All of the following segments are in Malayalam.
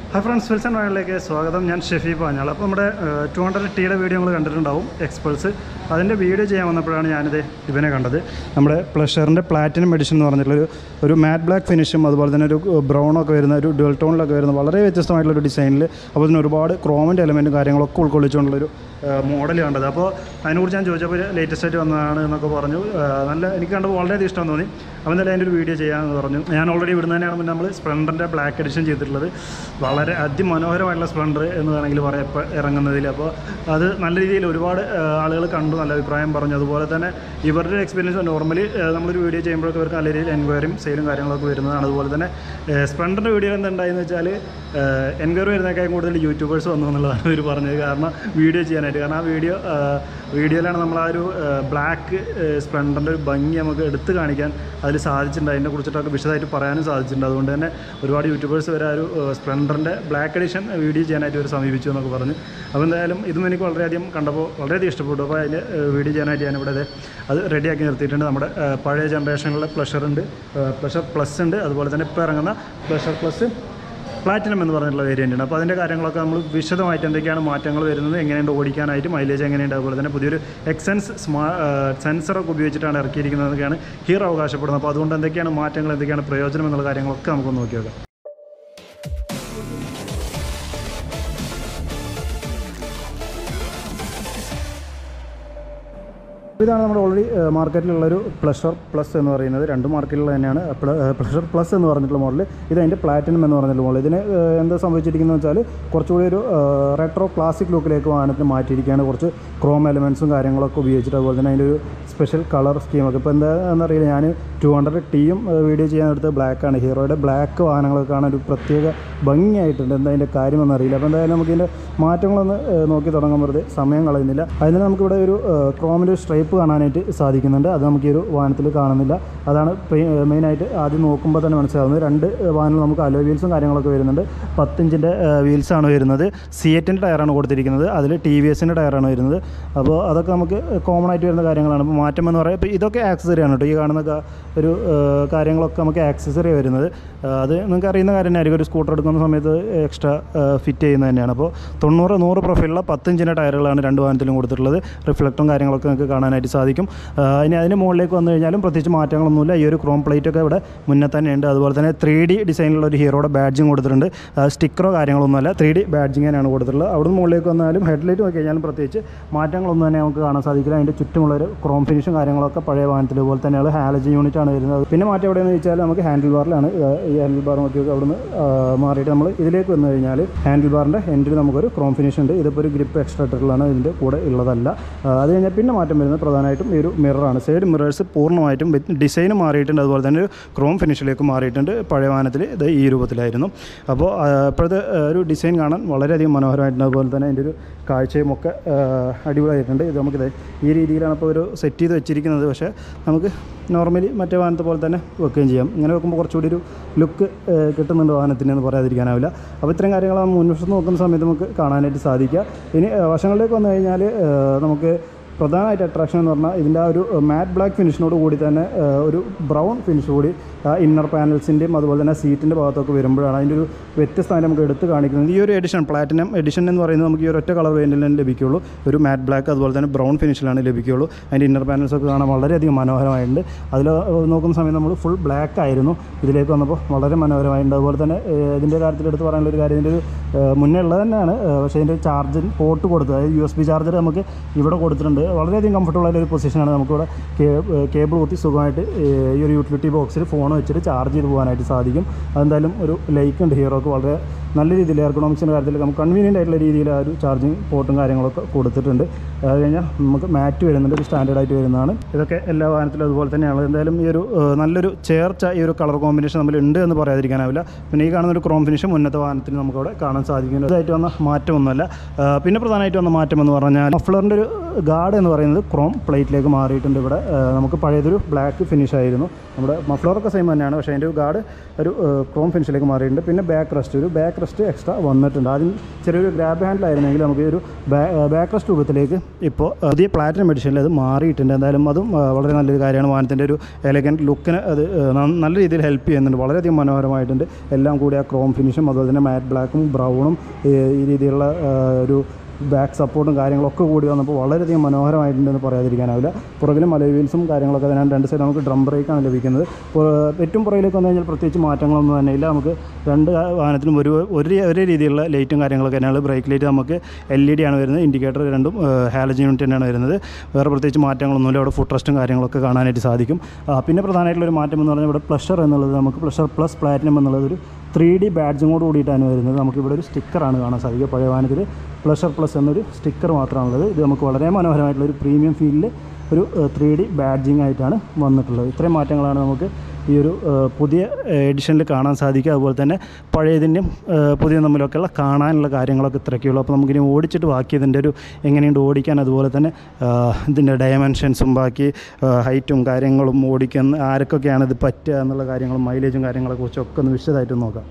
ഹായ് ഫ്രണ്ട്സ് വിൽസൺ വയലിലേക്ക് സ്വാഗതം ഞാൻ ഷെഫി പാഞ്ഞാൾ അപ്പോൾ നമ്മുടെ ടു ഹൺഡ്രഡ് ടീയുടെ വീഡിയോ നമ്മൾ കണ്ടിട്ടുണ്ടാവും എക്സ്പൾസ് അതിൻ്റെ വീഡിയോ ചെയ്യാൻ വന്നപ്പോഴാണ് ഞാനിത് ഇവനെ കണ്ടത് നമ്മുടെ പ്ലഷറിൻ്റെ പ്ലാറ്റിനം എഡിഷൻ എന്ന് പറഞ്ഞിട്ടുള്ളൊരു ഒരു മാറ്റ് ബ്ലാക്ക് ഫിനിഷും അതുപോലെ തന്നെ ഒരു ബ്രൗണൊക്കെ വരുന്ന ഒരു ഡുവൽ ടോണിലൊക്കെ വരുന്ന വളരെ വ്യത്യസ്തമായിട്ടുള്ളൊരു ഡിസൈനിൽ അപ്പോൾ തന്നെ ഒരുപാട് ക്രോമിൻ്റെ എലമെൻറ്റും കാര്യങ്ങളൊക്കെ ഉൾക്കൊള്ളിച്ചുകൊണ്ടുള്ളൊരു മോഡൽ കണ്ടത് അപ്പോൾ അതിനെക്കുറിച്ച് ഞാൻ ചോദിച്ചപ്പോൾ ലേറ്റസ്റ്റ് ആയിട്ട് വന്നതാണ് എന്നൊക്കെ പറഞ്ഞു ആ, നല്ല എനിക്ക് കണ്ടപ്പോൾ വളരെയധികം ഇഷ്ടം തോന്നി അപ്പോൾ എന്തായാലും അതിൻ്റെ ഒരു വീഡിയോ ചെയ്യാമെന്ന് പറഞ്ഞു ഞാൻ ഓൾറെഡി ഇവിടുന്ന് തന്നെയാണ് മുന്നേ നമ്മൾ സ്പ്ലെൻഡറിൻ്റെ ബ്ലാക്ക് എഡിഷൻ ചെയ്തിട്ടുള്ളത് വളരെ അതിമനോഹരമായിട്ടുള്ള സ്പ്ലെൻഡർ എന്ന് വേണമെങ്കിൽ പറയാം ഇപ്പോൾ ഇറങ്ങുന്നതിൽ അപ്പോൾ അത് നല്ല രീതിയിൽ ഒരുപാട് ആളുകൾ കണ്ടു നല്ല അഭിപ്രായം പറഞ്ഞു അതുപോലെ തന്നെ ഇവരുടെ എക്സ്പീരിയൻസ് നോർമലി നമ്മളൊരു വീഡിയോ ചെയ്യുമ്പോഴൊക്കെ ഇവർക്ക് നല്ല രീതിയിൽ എൻക്വയറിയും സെയിലും കാര്യങ്ങളൊക്കെ വരുന്നതാണ് അതുപോലെ തന്നെ സ്പ്ലെൻഡറിൻ്റെ വീഡിയോ എന്തുണ്ടായെന്ന് വെച്ചാൽ എൻക്വയറി വരുന്നതിനേക്കാൾ കൂടുതൽ യൂട്യൂബേഴ്സ് വന്നു എന്നുള്ളതാണ് ഇവർ പറഞ്ഞത് കാരണം വീഡിയോ ചെയ്യാനായിട്ട് കാരണം ആ വീഡിയോ വീഡിയോയിലാണ് നമ്മൾ ആ ഒരു ബ്ലാക്ക് സ്പ്ലെൻഡറിൻ്റെ ഒരു ഭംഗി നമുക്ക് എടുത്ത് കാണിക്കാൻ അതിൽ സാധിച്ചിട്ടുണ്ട് അതിനെ കുറിച്ചിട്ടൊക്കെ വിശദമായിട്ട് പറയാനും സാധിച്ചിട്ടുണ്ട് അതുകൊണ്ട് തന്നെ ഒരുപാട് യൂട്യൂബേഴ്സ് വരെ ആ ഒരു സ്പ്ലെൻഡറിൻ്റെ ബ്ലാക്ക് എഡിഷൻ വീഡിയോ ചെയ്യാനായിട്ട് ഇവർ സമീപിച്ചു എന്നൊക്കെ പറഞ്ഞു അപ്പോൾ എന്തായാലും ഇതും എനിക്ക് വളരെയധികം കണ്ടപ്പോൾ വളരെയധികം ഇഷ്ടപ്പെട്ടു അപ്പോൾ അതിന് വീഡിയോ ചെയ്യാനായിട്ട് ഞാനിവിടെ ദേ അത് റെഡിയാക്കി നിർത്തിയിട്ടുണ്ട് നമ്മുടെ ആ, പഴയ ജനറേഷനിലെ പ്ലഷർ ഉണ്ട് പ്ലഷർ പ്ലസ് ഉണ്ട് അതുപോലെ തന്നെ ഇപ്പോൾ ഇറങ്ങുന്ന പ്ലഷർ പ്ലസ് പ്ലാറ്റിനം എന്ന് പറഞ്ഞിട്ടുള്ള വേരിയൻ്റ് ഉണ്ട് അപ്പോൾ അതിൻ്റെ കാര്യങ്ങളൊക്കെ നമ്മൾ വിശദമായിട്ട് എന്തൊക്കെയാണ് മാറ്റങ്ങൾ വരുന്നത് എങ്ങനെയുണ്ട് ഓടിക്കാനായിട്ട് മൈലേജ് എങ്ങനെയുണ്ട് അതുപോലെ തന്നെ പുതിയൊരു എക്സെൻസ് സ്മാ സെൻസറൊക്കെ ഉപയോഗിച്ചിട്ടാണ് ഇറക്കിയിരിക്കുന്നതൊക്കെയാണ് ഹീറോ അവകാശപ്പെടുന്നത് അപ്പോൾ അതുകൊണ്ട് എന്തൊക്കെയാണ് മാറ്റങ്ങൾ എന്തൊക്കെയാണ് പ്രയോജനം എന്നുള്ള കാര്യങ്ങളൊക്കെ നമുക്ക് നോക്കി നോക്കാം ഇതാണ് നമ്മുടെ ഓൾറെഡി മാർക്കറ്റിലുള്ളൊരു പ്ലഷർ പ്ലസ് എന്ന് പറയുന്നത് രണ്ട് മാർക്കറ്റിലുള്ള തന്നെയാണ് പ്ലഷർ പ്ലസ് എന്ന് പറഞ്ഞിട്ടുള്ള മോഡൽ ഇത് അതിൻ്റെ പ്ലാറ്റിനം എന്ന് പറഞ്ഞിട്ടുള്ള മോഡൽ ഇതിന് ഏഹ്, എന്താ സംഭവിച്ചിരിക്കുന്നത് വെച്ചാൽ കുറച്ചുകൂടി ഒരു റെട്രോ ക്ലാസിക് ലുക്കിലേക്ക് വാഹനത്തിന് മാറ്റിയിരിക്കുകയാണ് കുറച്ച് ക്രോം എലമെൻസും കാര്യങ്ങളൊക്കെ ഉപയോഗിച്ചിട്ട് അതുപോലെ തന്നെ അതിൻ്റെ ഒരു സ്പെഷ്യൽ കളർ സ്കീമൊക്കെ ഇപ്പോൾ എന്താ എന്നറിയില്ല ഞാൻ ടു ഹൺഡ്രഡ് ടീയും വീഡിയോ ചെയ്യാൻ എടുത്തത് ബ്ലാക്കാണ് ഹീറോയുടെ ബ്ലാക്ക് വാഹനങ്ങളൊക്കെ കാണാൻ ഒരു പ്രത്യേക ഭംഗിയായിട്ടുണ്ട് എന്താ അതിൻ്റെ കാര്യമെന്നറിയില്ല അപ്പോൾ എന്തായാലും നമുക്ക് ഇതിൻ്റെ മാറ്റങ്ങളൊന്ന് ഏഹ്, നോക്കി തുടങ്ങാൻ വെറുതെ സമയം കളയുന്നില്ല അതിന് നമുക്കിവിടെ ഒരു ക്രോമിൻ്റെ ഒരു സ്ട്രൈപ്പ് കാണാനായിട്ട് സാധിക്കുന്നുണ്ട് അത് നമുക്ക് ഈ ഒരു വാഹനത്തിൽ കാണുന്നില്ല അതാണ് മെയിനായിട്ട് ആദ്യം നോക്കുമ്പോൾ തന്നെ മനസ്സിലാവുന്നത് രണ്ട് വാഹനങ്ങൾ നമുക്ക് അലോ വീൽസും കാര്യങ്ങളൊക്കെ വരുന്നുണ്ട് പത്തിഞ്ചിൻ്റെ വീൽസാണ് വരുന്നത് സി എറ്റിൻ്റെ ടയറാണ് കൊടുത്തിരിക്കുന്നത് അതിൽ ടി വി എസിൻ്റെ ടയറാണ് വരുന്നത് അപ്പോൾ അതൊക്കെ നമുക്ക് കോമൺ ആയിട്ട് വരുന്ന കാര്യങ്ങളാണ് ഇപ്പോൾ മാറ്റം എന്ന് പറയുമ്പോൾ ഇപ്പോൾ ഇതൊക്കെ ആക്സസറി ആണ് കേട്ടോ ഈ കാണുന്ന ക- ഒരു ഏഹ്, കാര്യങ്ങളൊക്കെ നമുക്ക് ആക്സസറി വരുന്നത് ആ, അത് നിങ്ങൾക്ക് അറിയുന്ന കാര്യം തന്നെയായിരിക്കും ഒരു സ്കൂട്ടർ എടുക്കുന്ന സമയത്ത് എക്സ്ട്രാ ഫിറ്റ് ചെയ്യുന്നത് തന്നെയാണ് അപ്പോൾ തൊണ്ണൂറ് നൂറ് പ്രൊഫൈലുള്ള പത്തിഞ്ചിൻ്റെ ടയറുകളാണ് രണ്ട് വാഹനത്തിലും കൊടുത്തിട്ടുള്ളത് റിഫ്ലക്റ്റും കാര്യങ്ങളൊക്കെ നിങ്ങൾക്ക് കാണാനായിട്ട് സാധിക്കും ആ, ഇനി അതിന് മുകളിലേക്ക് വന്നു കഴിഞ്ഞാലും പ്രത്യേകിച്ച് മാറ്റങ്ങളൊന്നുമില്ല ഈ ഒരു ക്രോം പ്ലേറ്റ് ഒക്കെ ഇവിടെ മുന്നേ തന്നെ ഉണ്ട് അതുപോലെ തന്നെ ത്രീ ഡി ഡിസൈനിലുള്ള ഒരു ഹീറോയുടെ ബാഡ്ജിങ് കൊടുത്തിട്ടുണ്ട് സ്റ്റിക്കറോ കാര്യങ്ങളൊന്നുമല്ല ത്രീ ഡി ബാഡ്ജിങ് തന്നെയാണ് കൊടുത്തിട്ടുള്ളത് അവിടെ നിന്ന് മുകളിലേക്ക് വന്നാലും ഹെഡ്ലൈറ്റ് നോക്കി കഴിഞ്ഞാലും പ്രത്യേകിച്ച് മാറ്റങ്ങളൊന്നും തന്നെ നമുക്ക് കാണാൻ സാധിക്കില്ല അതിൻ്റെ ചുറ്റുമുള്ളൊരു ക്രോം ഫിനിഷും കാര്യങ്ങളൊക്കെ പഴയ വാഹനത്തിൽ പോലെ തന്നെയാണ് ഹാലജൻ യൂണിറ്റ് ആണ് വരുന്നത് പിന്നെ മാറ്റം എവിടെയെന്ന് വെച്ചാൽ നമുക്ക് ഹാൻഡിൽ ബാറിലാണ് ഈ ഹാൻഡിൽ ബാർ നോക്കി നോക്കി അവിടുന്ന് ആ, മാറിയിട്ട് നമ്മൾ ഇതിലേക്ക് വന്നു കഴിഞ്ഞാൽ ഹാൻഡിൽ ബാറിൻ്റെ എൻഡിൽ നമുക്കൊരു ക്രോം ഫിനിഷ് ഉണ്ട് ഇതിപ്പോൾ ഒരു ഗ്രിപ്പ് എക്സ്ട്രാ ഇട്ടിട്ടുള്ളതാണ് ഇതിൻ്റെ കൂടെ ഉള്ളതല്ല ആ, അത് കഴിഞ്ഞാൽ പിന്നെ മാറ്റം വരുന്നത് പ്രധാനമായിട്ടും ഈ ഒരു മിററാണ് സൈഡ് മിറേഴ്സ് പൂർണ്ണമായിട്ടും ഡിസൈൻ മാറിയിട്ടുണ്ട് അതുപോലെ തന്നെ ഒരു ക്രോം ഫിനിഷിലേക്ക് മാറിയിട്ടുണ്ട് പഴയ വാഹനത്തിൽ ഇത് ഈ രൂപത്തിലായിരുന്നു അപ്പോൾ ആ, ഇപ്പോഴത്തെ ആ, ഒരു ഡിസൈൻ കാണാൻ വളരെയധികം മനോഹരമായിട്ടുണ്ട് അതുപോലെ തന്നെ അതിൻ്റെ ഒരു കാഴ്ചയും ഒക്കെ ആ, അടിപൊളിയായിട്ടുണ്ട് ഇത് നമുക്കിത് ഈ രീതിയിലാണ് ഇപ്പോൾ ഒരു സെറ്റ് ചെയ്ത് വെച്ചിരിക്കുന്നത് പക്ഷേ നമുക്ക് നോർമലി മറ്റേ വാഹനത്തെ പോലെ തന്നെ വെക്കുകയും ചെയ്യാം ഇങ്ങനെ വെക്കുമ്പോൾ കുറച്ചുകൂടി ഒരു ലുക്ക് കിട്ടുന്നുണ്ട് വാഹനത്തിന് എന്ന് പറയാതിരിക്കാനാവില്ല അപ്പോൾ ഇത്തരം കാര്യങ്ങൾ നമ്മൾ മുൻവശത്ത് നോക്കുന്ന സമയത്ത് നമുക്ക് കാണാനായിട്ട് സാധിക്കുക ഇനി ആ, വശങ്ങളിലേക്ക് വന്നു കഴിഞ്ഞാൽ ആ, നമുക്ക് പ്രധാനമായിട്ട് അട്രാക്ഷൻ എന്ന് പറഞ്ഞാൽ ഇതിൻ്റെ ആ ഒരു മാറ്റ് ബ്ലാക്ക് ഫിനിഷിനോട് കൂടി തന്നെ ആ, ഒരു ബ്രൗൺ ഫിനിഷ് കൂടി ഇന്നർ പാനൽസിൻ്റെയും അതുപോലെ തന്നെ സീറ്റിൻ്റെ ഭാഗത്തൊക്കെ വരുമ്പോഴാണ് അതിൻ്റെ ഒരു വ്യത്യസ്തത നമുക്ക് എടുത്ത് കാണിക്കുന്നത് ഈ ഒരു എഡിഷൻ പ്ലാറ്റിനം എഡിഷൻ എന്ന് പറയുന്നത് നമുക്ക് ഈ ഒരു ഒറ്റ കളർ വേരിയൻറ്റിൽ തന്നെ ലഭിക്കുള്ളൂ ഒരു മാറ്റ് ബ്ലാക്ക് അതുപോലെ തന്നെ ബ്രൗൺ ഫിനിഷിലാണ് ലഭിക്കുകയുള്ളൂ അതിൻ്റെ ഇന്നർ പാനൽസ് ഒക്കെ കാണാൻ വളരെയധികം മനോഹരമായിട്ടുണ്ട് അതിൽ നോക്കുന്ന സമയത്ത് നമ്മൾ ഫുൾ ബ്ലാക്ക് ആയിരുന്നു ഇതിലേക്ക് വന്നപ്പോൾ വളരെ മനോഹരമായിട്ടുണ്ട് അതുപോലെ തന്നെ ഏഹ്, ഇതിൻ്റെ കാര്യത്തിൽ എടുത്ത് പറയാനുള്ള ഒരു കാര്യം ഇതിൻ്റെ ഒരു ഏഹ്, മുന്നേ ഉള്ളത് തന്നെയാണ് ഏഹ്, പക്ഷേ ഇതിൻ്റെ ചാർജിങ് പോർട്ട് കൊടുത്തത് അതായത് യു എസ് ബി ചാർജർ നമുക്ക് ഇവിടെ കൊടുത്തിട്ടുണ്ട് വളരെയധികം കംഫർട്ടബിൾ ആയ ഒരു പൊസിഷനാണ് നമുക്കിവിടെ കേബിൾ കുത്തി സുഖമായിട്ട് ഏഹ്, ഈ ഒരു യൂട്ടിലിറ്റി ബോക്സിൽ ഫോൺ വെച്ചിട്ട് ചാർജ് ചെയ്ത് പോകാനായിട്ട് സാധിക്കും അതെന്തായാലും ഒരു ലൈക്ക് ഉണ്ട് ഹീറോക്ക് വളരെ നല്ല രീതിയിൽ എയർക്കണോമിക്സിൻ്റെ കാര്യത്തിൽ നമുക്ക് കൺവീനിയൻ്റ് ആയിട്ടുള്ള രീതിയിൽ ആ ഒരു ചാർജിങ് പോർട്ടും കാര്യങ്ങളൊക്കെ കൊടുത്തിട്ടുണ്ട് അത് കഴിഞ്ഞാൽ നമുക്ക് മാറ്റ് വരുന്നുണ്ട് ഒരു സ്റ്റാൻഡേർഡ് ആയിട്ട് വരുന്നതാണ് ഇതൊക്കെ എല്ലാ വാഹനത്തിലും അതുപോലെ തന്നെയാണ് എന്തായാലും ഈ ഒരു ഏഹ്, നല്ലൊരു ചേർച്ച ഈ ഒരു കളർ കോമ്പിനേഷൻ തമ്മിൽ ഉണ്ട് എന്ന് പറയാതിരിക്കാനാവില്ല പിന്നെ ഈ കാണുന്ന ഒരു ക്രോം ഫിനിഷ് മുന്നത്തെ വാഹനത്തിന് നമുക്കവിടെ കാണാൻ സാധിക്കുന്നു ഇതായിട്ട് വന്ന മാറ്റമൊന്നുമല്ല ഏഹ്, പിന്നെ പ്രധാനമായിട്ട് വന്ന മാറ്റം എന്ന് പറഞ്ഞാൽ മഫ്ലറിൻ്റെ ഒരു ഗാർഡ് എന്ന് പറയുന്നത് ക്രോം പ്ലേറ്റിലേക്ക് മാറിയിട്ടുണ്ട് ഇവിടെ ഏഹ്, നമുക്ക് പഴയതൊരു ബ്ലാക്ക് ഫിനിഷ് ആയിരുന്നു നമ്മുടെ മഫ്ലറൊക്കെ സെയിം തന്നെയാണ് പക്ഷേ അതിൻ്റെ ഒരു ഗാർഡ് ഒരു ക്രോം ഫിനിഷിലേക്ക് മാറിയിട്ടുണ്ട് പിന്നെ ബാക്ക് റെസ്റ്റ് ഒരു ബാക്ക് ബാക്ക് റെസ്റ്റ് എക്സ്ട്രാ വന്നിട്ടുണ്ട് ആദ്യം ചെറിയൊരു ഗ്രാബ് ഹാൻഡിലായിരുന്നെങ്കിൽ നമുക്ക് ഈ ഒരു ബാക്ക് റെസ്റ്റ് രൂപത്തിലേക്ക് ഇപ്പോൾ പുതിയ പ്ലാറ്റിനം എഡിഷനിൽ അത് മാറിയിട്ടുണ്ട് എന്തായാലും അതും ആ, വളരെ നല്ലൊരു കാര്യമാണ് വാഹനത്തിൻ്റെ ഒരു എലഗൻറ്റ് ലുക്കിന് അത് ആ, ന- നല്ല രീതിയിൽ ഹെൽപ്പ് ചെയ്യുന്നുണ്ട് വളരെയധികം മനോഹരമായിട്ടുണ്ട് എല്ലാം കൂടി ആ ക്രോം ഫിനിഷും അതുപോലെ തന്നെ മാറ്റ് ബ്ലാക്കും ബ്രൗണും ഈ രീതിയിലുള്ള ആ, ഒരു ബാക്ക് സപ്പോർട്ടും കാര്യങ്ങളൊക്കെ കൂടി വന്നപ്പോൾ വളരെയധികം മനോഹരമായിട്ടുണ്ടെന്ന് പറയാതിരിക്കാനാവില്ല പുറകിലും അലോയ് വീൽസും കാര്യങ്ങളൊക്കെ തന്നെ രണ്ട് സൈഡ് നമുക്ക് ഡ്രം ബ്രേക്കാണ് ലഭിക്കുന്നത് പുറ- ഏറ്റവും പുറകിലേക്ക് വന്നു കഴിഞ്ഞാൽ പ്രത്യേകിച്ച് മാറ്റങ്ങളൊന്നും തന്നെ ഇല്ല നമുക്ക് രണ്ട് വാഹനത്തിലും ഒരു ഒരു ഒരേ രീതിയിലുള്ള ലൈറ്റും കാര്യങ്ങളൊക്കെ തന്നെയാണ് ബ്രേക്ക് ലൈറ്റ് നമുക്ക് എൽ ഇ ഡി ആണ് വരുന്നത് ഇൻഡിക്കേറ്റർ രണ്ടും ഹാലജൻ യൂണിറ്റ് തന്നെയാണ് വരുന്നത് വേറെ പ്രത്യേകിച്ച് മാറ്റങ്ങളൊന്നുമില്ല അവിടെ ഫുഡ് റെസ്റ്റും കാര്യങ്ങളൊക്കെ കാണാനായിട്ട് സാധിക്കും ആ, പിന്നെ പ്രധാനമായിട്ടുള്ള ഒരു മാറ്റം എന്ന് പറഞ്ഞാൽ ഇവിടെ പ്ലഷർ എന്നുള്ളത് നമുക്ക് പ്ലഷർ പ്ലസ് പ്ലാറ്റിനം എന്നുള്ളത് ഒരു ത്രീ ഡി ബാഡ്ജും കൂടിയിട്ടാണ് വരുന്നത് നമുക്കിവിടെ ഒരു സ്റ്റിക്കറാണ് കാണാൻ സാധിക്കുക പഴയ വാഹനത്തിൽ പ്ലഷർ പ്ലസ് എന്നൊരു സ്റ്റിക്കർ മാത്രമാണുള്ളത് ഇത് നമുക്ക് വളരെ മനോഹരമായിട്ടുള്ള ഒരു പ്രീമിയം ഫീലിൽ ഒരു ത്രീ ഡി ബാഡ്ജിങ് ആയിട്ടാണ് വന്നിട്ടുള്ളത് ഇത്രയും മാറ്റങ്ങളാണ് നമുക്ക് ഈ ഒരു ഏഹ്, പുതിയ എഡിഷനിൽ കാണാൻ സാധിക്കുക അതുപോലെ തന്നെ പഴയതിൻ്റെയും പുതിയ തമ്മിലൊക്കെയുള്ള കാണാനുള്ള കാര്യങ്ങളൊക്കെ ഇത്രയൊക്കെയുള്ളൂ അപ്പോൾ നമുക്കിനി ഓടിച്ചിട്ട് ബാക്കി ഇതിൻ്റെ ഒരു എങ്ങനെയുണ്ട് ഓടിക്കാൻ അതുപോലെ തന്നെ ഏഹ്, ഇതിൻ്റെ ഡയമെൻഷൻസും ബാക്കി ഏഹ്, ഹൈറ്റും കാര്യങ്ങളും ഓടിക്കുന്ന ആർക്കൊക്കെയാണ് ഇത് പറ്റുക എന്നുള്ള കാര്യങ്ങളും മൈലേജും കാര്യങ്ങളെ കുറിച്ചൊക്കെ ഒന്ന് വിശദമായിട്ട് നോക്കാം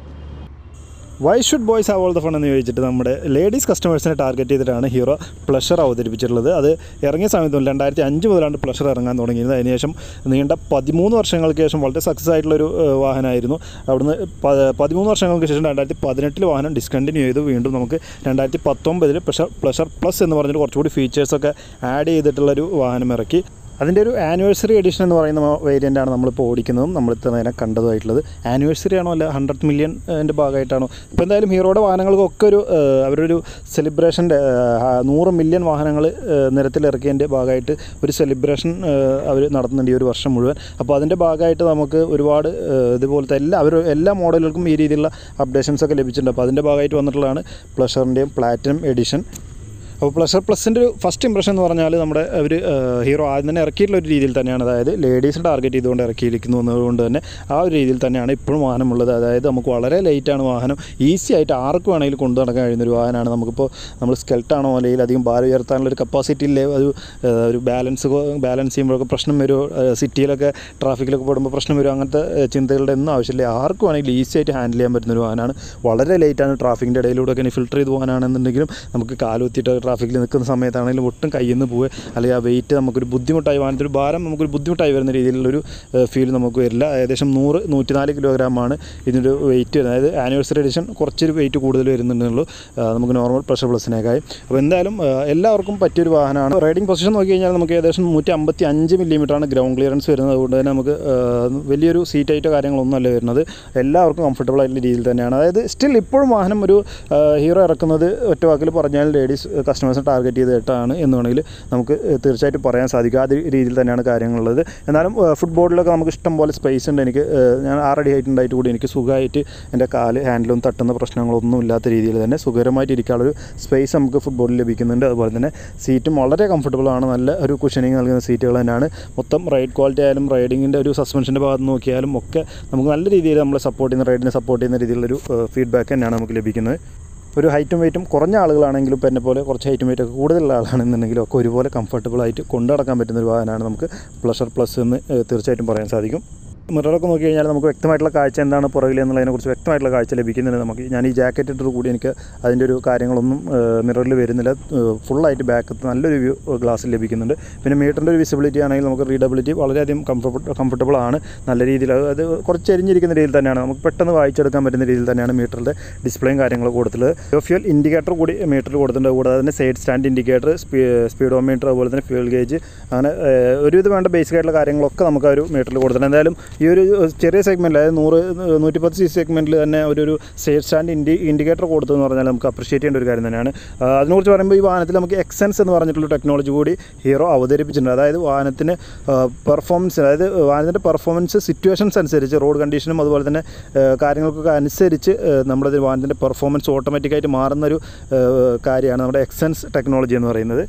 why should boys have all the fun എന്ന് ചോദിച്ചിട്ട് നമ്മുടെ ലേഡീസ് കസ്റ്റമേഴ്സിനെ ടാർഗറ്റ് ചെയ്തിട്ടാണ് ഹീറോ പ്ലഷർ അവതരിപ്പിച്ചിട്ടുള്ളത് അത് ഇറങ്ങിയ സമയത്ത് മുതൽ രണ്ടായിരത്തി അഞ്ച് മുതലാണ് പ്ലഷർ ഇറങ്ങാൻ തുടങ്ങിയത് അതിനുശേഷം നീണ്ട പതിമൂന്ന് വർഷങ്ങൾക്ക് ശേഷം വളരെ സക്സസ് ആയിട്ടുള്ളൊരു ഏഹ്, വാഹനമായിരുന്നു അവിടുന്ന് പ- പതിമൂന്ന് വർഷങ്ങൾക്ക് ശേഷം രണ്ടായിരത്തി പതിനെട്ടിൽ വാഹനം ഡിസ്കണ്ടിന്യൂ ചെയ്തു വീണ്ടും നമുക്ക് രണ്ടായിരത്തി പത്തൊമ്പതിൽ പ്ലഷർ പ്ലഷർ പ്ലസ് എന്ന് പറഞ്ഞിട്ട് കുറച്ചുകൂടി ഫീച്ചേഴ്സൊക്കെ ആഡ് ചെയ്തിട്ടുള്ളൊരു വാഹനം ഇറക്കി അതിൻ്റെ ഒരു ആനിവേഴ്സറി എഡിഷൻ എന്ന് പറയുന്ന വേരിയൻ്റ് ആണ് നമ്മളിപ്പോൾ ഓടിക്കുന്നതും നമ്മൾ ഇത്ര നേരം കണ്ടതുമായിട്ടുള്ളത് ആനിവേഴ്സറി ആണോ അല്ല ഹൺഡ്രഡ് മില്യൻ്റെ ഭാഗമായിട്ടാണോ ഇപ്പോൾ എന്തായാലും ഹീറോയുടെ വാഹനങ്ങൾക്കൊക്കെ ഒരു ഏഹ്, അവരൊരു സെലിബ്രേഷൻ്റെ നൂറ് മില്യൺ വാഹനങ്ങൾ നിരത്തിലിറക്കിയതിൻ്റെ ഭാഗമായിട്ട് ഒരു സെലിബ്രേഷൻ അവർ നടത്തുന്നുണ്ട് ഈ ഒരു വർഷം മുഴുവൻ അപ്പോൾ അതിൻ്റെ ഭാഗമായിട്ട് നമുക്ക് ഒരുപാട് ഏഹ്, ഇതുപോലത്തെ എല്ലാ അവർ എല്ലാ മോഡലുകൾക്കും ഈ രീതിയിലുള്ള അപ്ഡേഷൻസ് ഒക്കെ ലഭിച്ചിട്ടുണ്ട് അപ്പോൾ അതിൻ്റെ ഭാഗമായിട്ട് വന്നിട്ടുള്ളതാണ് പ്ലഷറിൻ്റെയും പ്ലാറ്റിനം എഡിഷൻ അപ്പോൾ പ്ലഷർ പ്ലസിൻ്റെ ഒരു ഫസ്റ്റ് ഇംപ്രഷൻ എന്ന് പറഞ്ഞാൽ നമ്മുടെ അവർ ഹീറോ ആദ്യം തന്നെ ഇറക്കിയിട്ടുള്ള ഒരു രീതിയിൽ തന്നെയാണ് അതായത് ലേഡീസിനെ ടാർഗറ്റ് ചെയ്തുകൊണ്ട് ഇറക്കിയിരിക്കുന്നു എന്നതുകൊണ്ട് തന്നെ ആ ഒരു രീതിയിൽ തന്നെയാണ് ഇപ്പോഴും വാഹനമുള്ളത് അതായത് നമുക്ക് വളരെ ലൈറ്റാണ് വാഹനം ഈസി ആയിട്ട് ആർക്ക് വേണമെങ്കിലും കൊണ്ടു നടക്കാൻ കഴിയുന്ന ഒരു വാഹനമാണ് നമുക്കിപ്പോൾ നമ്മൾ സ്കെൽട്ടാണോ അല്ലെങ്കിൽ അധികം ഭാരം ഉയർത്താനുള്ള ഒരു കപ്പാസിറ്റി ഇല്ലേ അത് ഏഹ്, ഒരു ബാലൻസ് ബാലൻസ് ചെയ്യുമ്പോഴൊക്കെ പ്രശ്നം വരുമോ സിറ്റിയിലൊക്കെ ട്രാഫിക്കിലൊക്കെ പെടുമ്പോൾ പ്രശ്നം വരുമോ അങ്ങനത്തെ ഏഹ്, ചിന്തകളുടെ ഒന്നും ആവശ്യമില്ല ആർക്ക് വേണമെങ്കിലും ഈസി ആയിട്ട് ഹാൻഡിൽ ചെയ്യാൻ പറ്റുന്ന ഒരു വാഹനമാണ് വളരെ ലേറ്റാണ് ട്രാഫിക്കിൻ്റെ ഇടയിലൂടെ ഒക്കെ ഫിൽട്ടർ ചെയ്ത് പോകാനാണെന്നുണ്ടെങ്കിലും നമുക്ക് കാലുത്തിയിട്ട് ട്രാഫിക്കിൽ നിൽക്കുന്ന സമയത്താണെങ്കിലും ഒട്ടും കയ്യിൽ നിന്ന് പോവുക അല്ലെങ്കിൽ ആ വെയിറ്റ് നമുക്കൊരു ബുദ്ധിമുട്ടായി വാഹനത്തിൽ ഭാരം നമുക്കൊരു ബുദ്ധിമുട്ടായി വരുന്ന രീതിയിലുള്ളൊരു ഫീൽ നമുക്ക് വരില്ല ഏകദേശം നൂറ് നൂറ്റിനാല് കിലോഗ്രാമാണ് ഇതിൻ്റെ വെയിറ്റ് അതായത് ആനിവേഴ്സറി എഡിഷൻ കുറച്ചൊരു വെയിറ്റ് കൂടുതൽ വരുന്നുണ്ടെന്നുള്ളൂ ആ, നമുക്ക് നോർമൽ പ്രഷർ പ്ലസിനേക്കായി അപ്പോൾ എന്തായാലും ആ, എല്ലാവർക്കും പറ്റിയൊരു വാഹനമാണ് റൈഡിംഗ് പൊസിഷൻ നോക്കി കഴിഞ്ഞാൽ നമുക്ക് ഏകദേശം നൂറ്റി അമ്പത്തി അഞ്ച് മില്ലിമീറ്ററാണ് ഗ്രൗണ്ട് ക്ലിയറൻസ് വരുന്നത് അതുകൊണ്ട് തന്നെ നമുക്ക് ആ, വലിയൊരു സീറ്റ് ഹൈറ്റോ കാര്യങ്ങളൊന്നും അല്ല വരുന്നത് എല്ലാവർക്കും കംഫർട്ടബിൾ ആയിട്ടുള്ള രീതിയിൽ തന്നെയാണ് അതായത് സ്റ്റിൽ ഇപ്പോഴും വാഹനം ഒരു ആ, ഹീറോ ഇറക്കുന്നത് ഒറ്റ വാക്കിൽ പറഞ്ഞാൽ ലേഡീസ് കസ്റ്റമേഴ്സിനെ ടാർഗറ്റ് ചെയ്തിട്ടാണ് എന്ന് വേണമെങ്കിൽ നമുക്ക് തീർച്ചയായിട്ടും പറയാൻ സാധിക്കും ആ രീതിയിൽ തന്നെയാണ് കാര്യങ്ങളുള്ളത് എന്നാലും ഫുട്ബോളിലൊക്കെ നമുക്ക് ഇഷ്ടം പോലെ സ്പേസ് ഉണ്ട് എനിക്ക് ആ, ഞാൻ ആറടി ഹൈറ്റ് ഉണ്ടായിട്ട് കൂടി എനിക്ക് സുഖമായിട്ട് എൻ്റെ കാല് ഹാൻഡിലും തട്ടുന്ന പ്രശ്നങ്ങളൊന്നും ഇല്ലാത്ത രീതിയിൽ തന്നെ സുഖകരമായിട്ട് ഇരിക്കാനുള്ളൊരു സ്പേസ് നമുക്ക് ഫുട്ബോളിൽ ലഭിക്കുന്നുണ്ട് അതുപോലെ തന്നെ സീറ്റും വളരെ കംഫർട്ടബിൾ ആണ് നല്ല ഒരു കുഷനിങ് നൽകുന്ന സീറ്റുകൾ തന്നെയാണ് മൊത്തം റൈഡ് ക്വാളിറ്റി ആയാലും റൈഡിങ്ങിൻ്റെ ഒരു സസ്പെൻഷൻ്റെ ഭാഗത്ത് നോക്കിയാലും ഒക്കെ നമുക്ക് നല്ല രീതിയിൽ നമ്മളെ സപ്പോർട്ട് ചെയ്യുന്ന റൈഡിനെ സപ്പോർട്ട് ചെയ്യുന്ന രീതിയിലുള്ളൊരു ഫീഡ്ബാക്ക് തന്നെയാണ് നമുക്ക് ലഭിക്കുന്നത് ഒരു ഹൈറ്റും വെയിറ്റും കുറഞ്ഞ ആളുകളാണെങ്കിലും ഇപ്പോൾ എന്നെ പോലെ കുറച്ച് ഹൈറ്റും വെയിറ്റ് ഒക്കെ കൂടുതലുള്ള ആളാണെന്നുണ്ടെങ്കിലും ഒക്കെ ഒരുപോലെ കംഫർട്ടബിൾ ആയിട്ട് കൊണ്ടു നടക്കാൻ പറ്റുന്ന ഒരു വാഹനമാണ് നമുക്ക് പ്ലഷർ പ്ലസ് എന്ന് ഏഹ്, തീർച്ചയായിട്ടും പറയാൻ സാധിക്കും മിററൊക്കെ നോക്കി കഴിഞ്ഞാൽ നമുക്ക് വ്യക്തമായിട്ടുള്ള കാഴ്ച എന്താണ് പുറകിൽ എന്നുള്ളതിനെക്കുറിച്ച് വ്യക്തമായിട്ടുള്ള കാഴ്ച ലഭിക്കുന്നുണ്ട് നമുക്ക് ഞാൻ ഈ ജാക്കറ്റ് ഇട്ടിട്ട് കൂടി എനിക്ക് അതിൻ്റെ ഒരു കാര്യങ്ങളൊന്നും മിററിൽ വരുന്നില്ല ഫുള്ളായിട്ട് ബാക്കത്ത് നല്ലൊരു വ്യൂ ഗ്ലാസ്സിൽ ലഭിക്കുന്നുണ്ട് പിന്നെ മീറ്ററിൻ്റെ ഒരു വിസിബിലിറ്റി ആണെങ്കിൽ നമുക്ക് റീഡബിലിറ്റി വളരെയധികം കംഫർട്ട് കംഫർട്ടബിൾ ആണ് നല്ല രീതിയിൽ അത് അത് കുറച്ച് എരിഞ്ഞിരിക്കുന്ന രീതിയിൽ തന്നെയാണ് നമുക്ക് പെട്ടെന്ന് വായിച്ചെടുക്കാൻ പറ്റുന്ന രീതിയിൽ തന്നെയാണ് മീറ്ററിൻ്റെ ഡിസ്പ്ലേയും കാര്യങ്ങളും കൊടുത്തിട്ടുള്ളത് ഫ്യൂൽ ഇൻഡിക്കേറ്റർ കൂടി മീറ്ററിൽ കൊടുത്തിട്ടുണ്ട് കൂടാതെ തന്നെ സൈഡ് സ്റ്റാൻഡ് ഇൻഡിക്കേറ്റർ സ്പീഡോമീറ്റർ അതുപോലെ തന്നെ ഫ്യൂൽ ഗേജ് അങ്ങനെ ഏഹ്, ഒരുവിധം വേണ്ട ബേസിക് ആയിട്ടുള്ള കാര്യങ്ങളൊക്കെ നമുക്ക് ആ ഒരു മീറ്ററിൽ കൊടുത്തിട്ടുണ്ട് എന്തായാലും ഈ ഒരു ചെറിയ സെഗ്മെൻറ്റിൽ അതായത് നൂറ് നൂറ്റിപ്പത്ത് സി സെഗ്മെൻറ്റിൽ തന്നെ ഒരു ഒരു സൈഡ് സ്റ്റാൻഡ് ഇൻഡി ഇൻഡിക്കേറ്റർ കൊടുത്തതെന്ന് പറഞ്ഞാൽ നമുക്ക് അപ്രിഷ്യേറ്റ് ചെയ്യേണ്ട ഒരു കാര്യം തന്നെയാണ് ആ, അതിനെക്കുറിച്ച് പറയുമ്പോൾ ഈ വാഹനത്തിൽ നമുക്ക് എക്സെൻസ് എന്ന് പറഞ്ഞിട്ടുള്ള ടെക്നോളജി കൂടി ഹീറോ അവതരിപ്പിച്ചിട്ടുണ്ട് അതായത് വാഹനത്തിന് പെർഫോമൻസ് അതായത് വാഹനത്തിൻ്റെ പെർഫോമൻസ് സിറ്റുവേഷൻസ് അനുസരിച്ച് റോഡ് കണ്ടീഷനും അതുപോലെ തന്നെ ആ, കാര്യങ്ങൾക്കൊക്കെ അനുസരിച്ച് ആ, നമ്മുടെ വാഹനത്തിൻ്റെ പെർഫോമൻസ് ഓട്ടോമാറ്റിക്കായിട്ട് മാറുന്നൊരു ആ, കാര്യമാണ് നമ്മുടെ എക്സെൻസ് ടെക്നോളജി എന്ന് പറയുന്നത്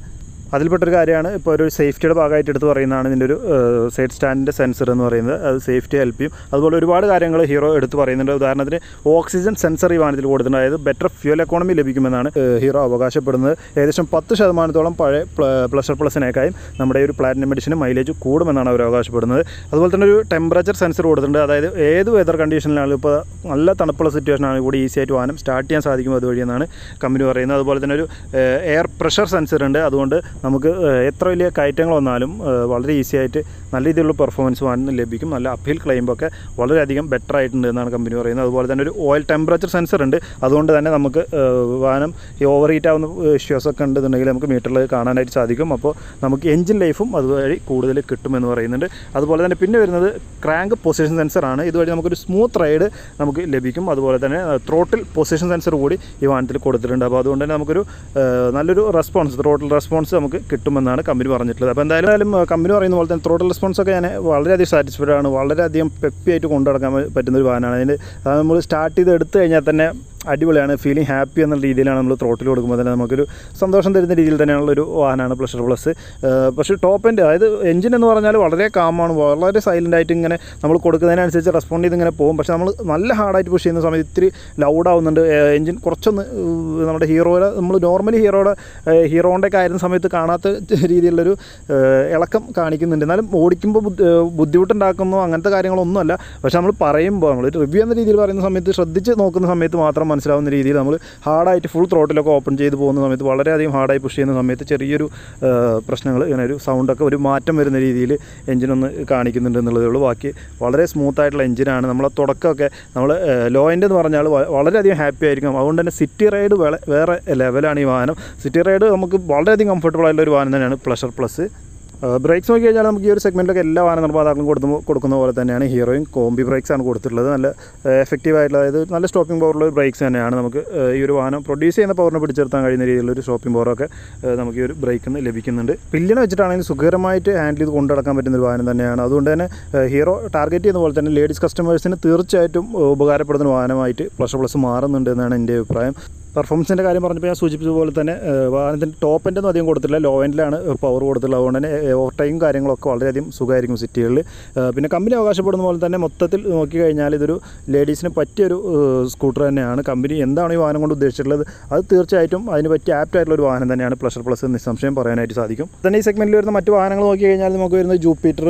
അതിൽപ്പെട്ടൊരു കാര്യമാണ് ഇപ്പോൾ ഒരു സേഫ്റ്റിയുടെ ഭാഗമായിട്ട് എടുത്ത് പറയുന്നതാണ് ഇതിൻ്റെ ഒരു സൈഡ് സ്റ്റാൻഡിൻ്റെ സെൻസർ എന്ന് പറയുന്നത് അത് സേഫ്റ്റി ഹെൽപ്പ് ചെയ്യും അതുപോലെ ഒരുപാട് കാര്യങ്ങൾ ഹീറോ എടുത്ത് പറയുന്നുണ്ട് ഉദാഹരണത്തിന് ഓക്സിജൻ സെൻസർ ഈ വാഹനത്തിൽ കൊടുത്തിട്ടുണ്ട് അതായത് ബെറ്റർ ഫ്യൂൽ എക്കോണമി ലഭിക്കുമെന്നാണ് ഏഹ്, ഹീറോ അവകാശപ്പെടുന്നത് ഏകദേശം പത്ത് ശതമാനത്തോളം പഴയ പ്ല- പ്ലഷർ പ്ലസിനേക്കായും നമ്മുടെ ഈ ഒരു പ്ലാറ്റിനം എഡിഷന് മൈലേജ് കൂടുമെന്നാണ് അവർ അവകാശപ്പെടുന്നത് അതുപോലെ തന്നെ ഒരു ടെമ്പറേച്ചർ സെൻസർ കൊടുത്തിട്ടുണ്ട് അതായത് ഏത് വെതർ കണ്ടീഷനിലാണെങ്കിലും ഇപ്പോൾ നല്ല തണുപ്പുള്ള സിറ്റുവേഷൻ ആണെങ്കിൽ കൂടി ഈസി ആയിട്ട് വാഹനം സ്റ്റാർട്ട് ചെയ്യാൻ സാധിക്കും അതുവഴി എന്നാണ് കമ്പനി പറയുന്നത് അതുപോലെ തന്നെ ഒരു എയർ പ്രഷർ സെൻസർ ഉണ്ട് അതുകൊണ്ട് നമുക്ക് ഏഹ്, എത്ര വലിയ കയറ്റങ്ങൾ വന്നാലും ഏഹ്, വളരെ ഈസി ആയിട്ട് നല്ല രീതിയിലുള്ള പെർഫോമൻസ് വാഹനം ലഭിക്കും നല്ല അപ്പീൽ ക്ലെയിമൊക്കെ വളരെയധികം ബെറ്റർ ആയിട്ടുണ്ട് എന്നാണ് കമ്പനി പറയുന്നത് അതുപോലെ തന്നെ ഒരു ഓയിൽ ടെമ്പറേച്ചർ സെൻസർ ഉണ്ട് അതുകൊണ്ട് തന്നെ നമുക്ക് ഏഹ്, വാഹനം ഈ ഓവർ ഹീറ്റ് ആവുന്ന ഇഷ്യൂസ് ഒക്കെ ഉണ്ടെന്നുണ്ടെങ്കിൽ നമുക്ക് മീറ്ററിൽ കാണാനായിട്ട് സാധിക്കും അപ്പോൾ നമുക്ക് എഞ്ചിൻ ലൈഫും അതുവഴി കൂടുതൽ കിട്ടുമെന്ന് പറയുന്നുണ്ട് അതുപോലെ തന്നെ പിന്നെ വരുന്നത് ക്രാങ്ക് പൊസിഷൻ സെൻസറാണ് ഇതുവഴി നമുക്കൊരു സ്മൂത്ത് റൈഡ് നമുക്ക് ലഭിക്കും അതുപോലെ തന്നെ ത്രോട്ടിൽ പൊസിഷൻ സെൻസർ കൂടി ഈ വാഹനത്തിൽ കൊടുത്തിട്ടുണ്ട് അപ്പോൾ അതുകൊണ്ട് തന്നെ നമുക്കൊരു ഏഹ്, നല്ലൊരു റെസ്പോൺസ് ത്രോട്ടിൽ റെസ്പോൺസ് നമുക്ക് കിട്ടുമെന്നാണ് കമ്പനി പറഞ്ഞിട്ടുള്ളത് അപ്പോൾ എന്തായാലും കമ്പനി പറയുന്ന പോലെ തന്നെ ത്രോട്ടിൽ റെസ്പോൺസ് ഒക്കെ ഞാൻ വളരെയധികം സാറ്റിസ്ഫൈഡ് ആണ് വളരെയധികം പെപ്പി ആയിട്ട് കൊണ്ടു നടക്കാൻ പറ്റുന്ന ഒരു വാഹനമാണ് അതിന് അത് നമ്മൾ സ്റ്റാർട്ട് ചെയ്ത് എടുത്തു കഴിഞ്ഞാൽ തന്നെ അടിപൊളിയാണ് ഫീലിംഗ് ഹാപ്പി എന്നുള്ള രീതിയിലാണ് നമ്മൾ ത്രോട്ടിൽ കൊടുക്കുമ്പോൾ തന്നെ നമുക്കൊരു സന്തോഷം തരുന്ന രീതിയിൽ തന്നെയുള്ള ഒരു വാഹനമാണ് പ്ലഷർ പ്ലസ് പക്ഷേ ടോപ്പ് എൻഡ് അതായത് എഞ്ചിൻ എന്ന് പറഞ്ഞാൽ വളരെ കാമാണ് വളരെ സൈലൻ്റ് ആയിട്ട് ഇങ്ങനെ നമ്മൾ കൊടുക്കുന്നതിനനുസരിച്ച് റെസ്പോണ്ട് ചെയ്ത് ഇങ്ങനെ പോകും പക്ഷേ നമ്മൾ നല്ല ഹാർഡായിട്ട് പുഷ് ചെയ്യുന്ന സമയത്ത് ഇത്തിരി ലൗഡ് ആവുന്നുണ്ട് എഞ്ചിൻ കുറച്ചൊന്ന് ഏഹ്, നമ്മുടെ ഹീറോയുടെ നമ്മൾ നോർമലി ഹീറോയുടെ ഹീറോൻ്റെ ഒക്കെ ആയിരുന്ന സമയത്ത് കാണാത്ത രീതിയിലുള്ളൊരു ഏഹ്, ഇളക്കം കാണിക്കുന്നുണ്ട് എന്നാലും ഓടിക്കുമ്പോൾ ബുദ്ധി- ഏഹ്, ബുദ്ധിമുട്ടുണ്ടാക്കുന്നു അങ്ങനത്തെ കാര്യങ്ങളൊന്നുമല്ല പക്ഷേ നമ്മൾ പറയുമ്പോൾ നമ്മൾ റിവ്യൂ എന്ന രീതിയിൽ പറയുന്ന സമയത്ത് ശ്രദ്ധിച്ച് നോക്കുന്ന സമയത്ത് മാത്രം മനസ്സിലാവുന്ന രീതിയിൽ നമ്മൾ ഹാർഡായിട്ട് ഫുൾ ത്രോട്ടിലൊക്കെ ഓപ്പൺ ചെയ്ത് പോകുന്ന സമയത്ത് വളരെയധികം ഹാർഡായി പുഷ് ചെയ്യുന്ന സമയത്ത് ചെറിയൊരു പ്രശ്നങ്ങൾ ഇങ്ങനെ ഒരു സൗണ്ടൊക്കെ ഒരു മാറ്റം വരുന്ന രീതിയിൽ എഞ്ചിനൊന്ന് കാണിക്കുന്നുണ്ട് എന്നുള്ളതേ ഉള്ളൂ ബാക്കി വളരെ സ്മൂത്ത് ആയിട്ടുള്ള എഞ്ചിനാണ് നമ്മളെ തുടക്കമൊക്കെ നമ്മൾ ലോ എൻഡ് എന്ന് പറഞ്ഞാൽ വ- വളരെയധികം ഹാപ്പി ആയിരിക്കും അതുകൊണ്ട് തന്നെ സിറ്റി റൈഡ് വേറെ വേറെ ലെവലാണ് ഈ വാഹനം സിറ്റി റൈഡ് നമുക്ക് വളരെയധികം കംഫർട്ടബിൾ ആയിട്ടുള്ള ഒരു വാഹനം തന്നെയാണ് പ്ലഷർ പ്ലസ് ബ്രേക്സ് നോക്കി കഴിഞ്ഞാൽ നമുക്ക് ഈ ഒരു സെഗ്മെൻറ്റിലൊക്കെ എല്ലാ വാഹന നിർമ്മാതാക്കളും കൊടുക്കുമ്പോൾ കൊടുക്കുന്ന പോലെ തന്നെയാണ് ഹീറോയും കോമ്പി ബ്രേക്സ് ആണ് കൊടുത്തിട്ടുള്ളത് നല്ല എഫക്റ്റീവ് ആയിട്ടുള്ള അതായത് നല്ല സ്റ്റോപ്പിംഗ് പവറുള്ള ബ്രേക്സ് തന്നെയാണ് നമുക്ക് ഏഹ്, ഈ ഒരു വാഹനം പ്രൊഡ്യൂസ് ചെയ്യുന്ന പവറിനെ പിടിച്ചെടുത്താൻ കഴിയുന്ന രീതിയിലുള്ള ഒരു സ്റ്റോപ്പിംഗ് പവറൊക്കെ ഏഹ്, നമുക്ക് ഈ ഒരു ബ്രേക്കിൽ നിന്ന് ലഭിക്കുന്നുണ്ട് പില്ലിനെ വെച്ചിട്ടാണെങ്കിൽ സുഖകരമായിട്ട് ഹാൻഡിൽ ചെയ്ത് കൊണ്ടു നടക്കാൻ പറ്റുന്ന ഒരു വാഹനം തന്നെയാണ് അതുകൊണ്ട് തന്നെ ഏഹ്, ഹീറോ ടാർഗറ്റ് ചെയ്യുന്ന പോലെ തന്നെ ലേഡീസ് കസ്റ്റമേഴ്സിന് തീർച്ചയായിട്ടും ഏഹ്, ഉപകാരപ്പെടുന്ന ഒരു വാഹനമായിട്ട് പ്ലസ് പ്ലസ് മാറുന്നുണ്ട് എന്നാണ് എൻ്റെ അഭിപ്രായം പെർഫോമൻസിൻ്റെ കാര്യം പറഞ്ഞപ്പോൾ ഞാൻ സൂചിപ്പിച്ച പോലെ തന്നെ ഏഹ്, വാഹനത്തിൻ്റെ ടോപ്പ് എൻ്റെ ഒന്നും അധികം കൊടുത്തില്ല ലോ എൻഡിലാണ് പവർ കൊടുത്തിട്ടുള്ളത് അതുകൊണ്ട് തന്നെ ഓവർ ടൈം കാര്യങ്ങളൊക്കെ വളരെയധികം സുഖമായിരിക്കും സിറ്റികളിൽ പിന്നെ കമ്പനി അവകാശപ്പെടുന്ന പോലെ തന്നെ മൊത്തത്തിൽ നോക്കിക്കഴിഞ്ഞാൽ ഇതൊരു ലേഡീസിന് പറ്റിയൊരു സ്കൂട്ടർ തന്നെയാണ് കമ്പനി എന്താണ് ഈ വാഹനം കൊണ്ട് ഉദ്ദേശിച്ചിട്ടുള്ളത് അത് തീർച്ചയായിട്ടും അതിന് പറ്റിയ ആപ്റ്റ് ആയിട്ടുള്ള ഒരു വാഹനം തന്നെയാണ് പ്ലഷർ പ്ലസ് നിസ്സംശയം പറയാനായിട്ട് സാധിക്കും തന്നെ ഈ സെഗ്മെൻറ്റിൽ വരുന്ന മറ്റു വാഹനങ്ങൾ നോക്കി കഴിഞ്ഞാൽ നമുക്ക് വരുന്നത് ജൂപ്പിറ്റർ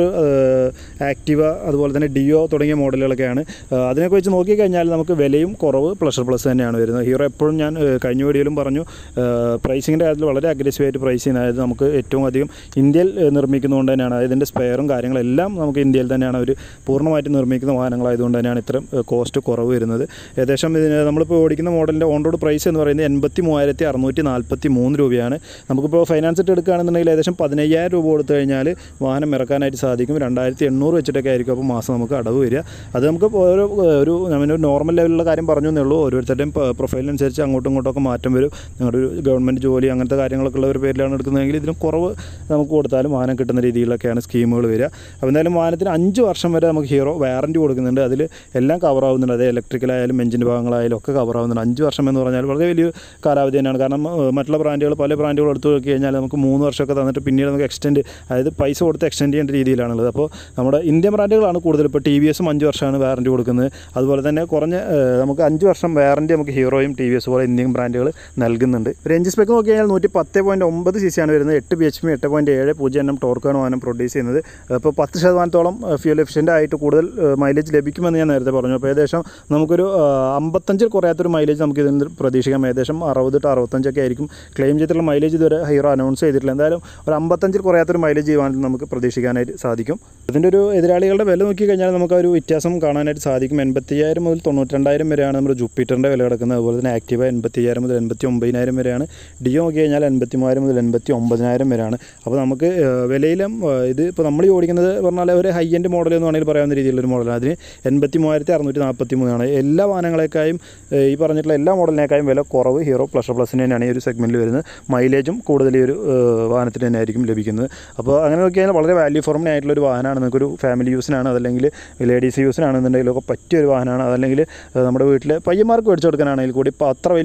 ആക്ടിവ അതുപോലെ തന്നെ ഡിയോ തുടങ്ങിയ മോഡലുകളൊക്കെയാണ് ഏഹ്, അതിനൊക്കെ വെച്ച് നോക്കിക്കഴിഞ്ഞാൽ നമുക്ക് വിലയും കുറവ് പ്ലഷർ പ്ലസ് തന്നെയാണ് വരുന്നത് ഹീറോ എപ്പോഴും ഞാൻ ഏഹ്, കഴിഞ്ഞ വീഡിയോയിലും പറഞ്ഞു പ്രൈസിങ്ങിൻ്റെ കാര്യത്തിൽ വളരെ അഗ്രസീവായിട്ട് പ്രൈസ് ചെയ്യുന്നത് അതായത് നമുക്ക് ഏറ്റവും അധികം ഇന്ത്യയിൽ ഏഹ്, നിർമ്മിക്കുന്നതുകൊണ്ട് തന്നെയാണ് അതായത് ഇതിൻ്റെ സ്പെയറും കാര്യങ്ങളെല്ലാം നമുക്ക് ഇന്ത്യയിൽ തന്നെയാണ് അവർ പൂർണ്ണമായിട്ട് നിർമ്മിക്കുന്ന വാഹനങ്ങളായതുകൊണ്ട് തന്നെയാണ് ഇത്രയും കോസ്റ്റ് കുറവ് വരുന്നത് ഏകദേശം ഇതിന് നമ്മളിപ്പോൾ ഓടിക്കുന്ന മോഡലിൻ്റെ ഓൺ റോഡ് പ്രൈസ് എന്ന് പറയുന്നത് എൺപത്തി മൂവായിരത്തി അറുന്നൂറ്റി നാൽപ്പത്തി മൂന്ന് രൂപയാണ് നമുക്കിപ്പോൾ ഫൈനാൻസ് ഇട്ട് എടുക്കുകയാണെന്നുണ്ടെങ്കിൽ ഏകദേശം പതിനയ്യായിരം രൂപ കൊടുത്തു കഴിഞ്ഞാൽ വാഹനം ഇറക്കാനായിട്ട് സാധിക്കും രണ്ടായിരത്തി എണ്ണൂറ് വെച്ചിട്ടൊക്കെ ആയിരിക്കും അപ്പോൾ മാസം നമുക്ക് അടവ് വരിക അത് നമുക്ക് ഓരോ ഒരു നമ്മളൊരു നോർമൽ ലെവലിലുള്ള കാര്യം പറഞ്ഞു എന്നേ ഉള്ളൂ ഓരോരുത്തരുടെയും പ്രൊഫൈലിനനുസരിച്ച് അങ്ങോട്ടും ഇങ്ങോട്ടൊക്കെ മാറ്റം വരും നിങ്ങളുടെ ഒരു ഗവൺമെൻറ് ജോലി അങ്ങനത്തെ കാര്യങ്ങളൊക്കെ ഉള്ള ഒരു പേരിലാണ് എടുക്കുന്നതെങ്കിൽ ഇതിന് കുറവ് നമുക്ക് കൊടുത്താലും വാഹനം കിട്ടുന്ന രീതിയിലൊക്കെയാണ് സ്കീമുകൾ വരിക അപ്പോൾ എന്തായാലും വാഹനത്തിന് അഞ്ച് വർഷം വരെ നമുക്ക് ഹീറോ വാറൻറ്റി കൊടുക്കുന്നുണ്ട് അതിൽ എല്ലാം കവർ ആവുന്നുണ്ട് അത് ഇലക്ട്രിക്കലായാലും എഞ്ചിൻ ഭാഗങ്ങളായാലും ഒക്കെ കവർ ആവുന്നുണ്ട് അഞ്ച് വർഷം എന്ന് പറഞ്ഞാൽ വളരെ വലിയ കാലാവധി തന്നെയാണ് കാരണം ഏഹ്, മറ്റുള്ള ബ്രാൻഡുകൾ പല ബ്രാൻഡുകൾ എടുത്തു നോക്കി കഴിഞ്ഞാൽ നമുക്ക് മൂന്ന് വർഷമൊക്കെ തന്നിട്ട് പിന്നീട് നമുക്ക് എക്സ്റ്റെൻഡ് അതായത് പൈസ കൊടുത്ത് എക്സ്റ്റെൻഡ് ചെയ്യേണ്ട രീതിയിലാണുള്ളത് അപ്പോൾ നമ്മുടെ ഇന്ത്യൻ ബ്രാൻഡുകളാണ് കൂടുതൽ ഇപ്പോൾ ടി വി എസും അഞ്ച് വർഷമാണ് വാറൻറ്റി കൊടുക്കുന്നത് അതുപോലെ തന്നെ കുറഞ്ഞ ഏഹ്, നമുക്ക് അഞ്ച് വർഷം വാറൻറ്റി നമുക്ക് ഹീറോയും ടി വി എസ് പോലെ ഇന്ത്യൻ ബ്രാൻഡുകൾ നൽകുന്നുണ്ട് റേഞ്ച് സ്പെക്ക് നോക്കി കഴിഞ്ഞാൽ നൂറ്റി പത്ത് പോയിൻറ്റ് ഒമ്പത് സി സി ആണ് വരുന്നത് എട്ട് ബി എച്ച് പി എട്ട് പോയിൻറ്റ് ഏഴ് പൂജ്യം എണ്ണം ടോർക്കാണ് വാഹനം പ്രൊഡ്യൂസ് ചെയ്യുന്നത് അപ്പോൾ പത്ത് ശതമാനത്തോളം ഫ്യൂൽ എഫിഷ്യൻ്റ് ആയിട്ട് കൂടുതൽ മൈലേജ് ലഭിക്കുമെന്ന് ഞാൻ നേരത്തെ പറഞ്ഞു അപ്പോൾ ഏകദേശം നമുക്കൊരു ആ, അമ്പത്തഞ്ചിൽ കുറയാത്തൊരു മൈലേജ് നമുക്ക് ഇതിൽ നിന്ന് പ്രതീക്ഷിക്കാം ഏകദേശം അറുപത് ടു അറുപത്തഞ്ചൊക്കെ ആയിരിക്കും ക്ലെയിം ചെയ്തിട്ടുള്ള മൈലേജ് ഇതുവരെ ഹീറോ അനൗൺസ് ചെയ്തിട്ടില്ല എന്തായാലും ഒരു അമ്പത്തഞ്ചിൽ കുറയാത്തൊരു മൈലേജ് ഈ വാഹനത്തിൽ നമുക്ക് പ്രതീക്ഷിക്കാനായിട്ട് സാധിക്കും ഇതിൻ്റെ ഒരു എതിരാളികളുടെ വില നോക്കി കഴിഞ്ഞാൽ നമുക്ക് ആ ഒരു വ്യത്യാസം കാണാനായിട്ട് സാധിക്കും എൺപത്തിയ്യായിരം മുതൽ തൊണ്ണൂറ്റിരണ്ടായിരം വരെയാണ് നമ്മുടെ ജൂപ്പിറ്ററിൻ്റെ വില കിടക്കുന്നത് അതുപോലെ തന്നെ ആക്റ്റീവ എൺപത്തിയ്യായിരം മുതൽ എൺപത്തി ഒമ്പതിനായിരം വരെയാണ് ഡിയോ നോക്കി കഴിഞ്ഞാൽ എൺപത്തി മൂവായിരം മുതൽ എൺപത്തി ഒമ്പതിനായിരം വരെയാണ് അപ്പോൾ നമുക്ക് ഏഹ്, വിലയിലും ഏഹ്, ഇത് ഇപ്പോൾ നമ്മൾ ഈ ഓടിക്കുന്നത് പറഞ്ഞാൽ ഒരു ഹൈ എൻഡ് മോഡൽ എന്ന് വേണമെങ്കിൽ പറയാവുന്ന രീതിയിലുള്ളൊരു മോഡലാണ് അതിന് എൺപത്തി മൂവായിരത്തി അറുന്നൂറ്റി നാൽപ്പത്തി മൂന്നാണ് എല്ലാ വാഹനങ്ങളെക്കായും ഏഹ്, ഈ പറഞ്ഞിട്ടുള്ള എല്ലാ മോഡലിനേക്കായും വില കുറവ് ഹീറോ പ്ലസ് പ്ലസിന് തന്നെയാണ് ഈ ഒരു സെഗ്മെൻറ്റിൽ വരുന്നത് മൈലേജും കൂടുതൽ ഈ ഒരു ഏഹ്, വാഹനത്തിന് തന്നെ ആയിരിക്കും ലഭിക്കുന്നത് അപ്പോൾ അങ്ങനെ നോക്കി കഴിഞ്ഞാൽ വളരെ വാല്യൂ ഫോർ മണി ആയിട്ടുള്ള ഒരു വാഹനമാണ് നിങ്ങൾക്കൊരു ഫാമിലി യൂസിനാണ് അതല്ലെങ്കിൽ ലേഡീസ് യൂസിനാണെന്നുണ്ടെങ്കിലൊക്കെ പറ്റിയ ഒരു വാഹനമാണ് അതല്ലെങ്കിൽ ഏഹ്, നമ്മുടെ വീട്ടിൽ പയ്യന്മാർക്ക് മേടിച്ചു കൊടുക്കാനാണെങ്കിൽ കൂടി ഇപ്പോൾ അത്ര വലിയ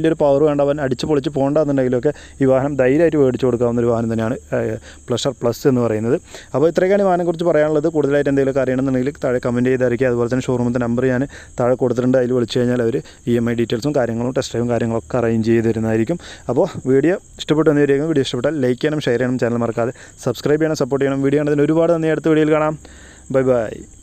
വലിയൊരു പവർ വേണ്ട അവൻ അടിച്ച് പൊളിച്ച് പോകണ്ടെന്നുണ്ടെങ്കിലൊക്കെ ഈ വാഹനം ധൈര്യമായിട്ട് മേടിച്ച് കൊടുക്കാവുന്ന ഒരു വാഹനം തന്നെയാണ് പ്ലഷർ പ്ലസ് എന്ന് പറയുന്നത് അപ്പോൾ ഇത്രയൊക്കെയാണ് ഈ വാഹനം കുറിച്ച് പറയാനുള്ളത് കൂടുതലായിട്ട് എന്തെങ്കിലുമൊക്കെ അറിയണമെന്നുണ്ടെങ്കിൽ താഴെ കമൻറ്റ് ചെയ്തായിരിക്കും അതുപോലെ തന്നെ ഷോറൂമിൻ്റെ നമ്പർ ഞാൻ താഴെ കൊടുത്തിട്ടുണ്ട് അതിൽ വിളിച്ച് കഴിഞ്ഞാൽ അവർ ഇ എം ഐ ഡീറ്റെയിൽസും കാര്യങ്ങളും ടെസ്റ്റ് ഡ്രൈവും കാര്യങ്ങളൊക്കെ അറേഞ്ച് ചെയ്ത് തരുന്നതായിരിക്കും അപ്പോൾ വീഡിയോ ഇഷ്ടപ്പെട്ടു വന്നിരിക്കും വീഡിയോ ഇഷ്ടപ്പെട്ടാൽ ലൈക്ക് ചെയ്യണം ഷെയർ ചെയ്യണം ചാനൽ മറക്കാതെ സബ്സ്ക്രൈബ് ചെയ്യണം സപ്പോർട്ട് ചെയ്യണം വീഡിയോ കണ്ടതിന് ഒരുപാട് നന്ദി അടുത്ത വീഡിയോയിൽ കാണാം ബൈ ബൈ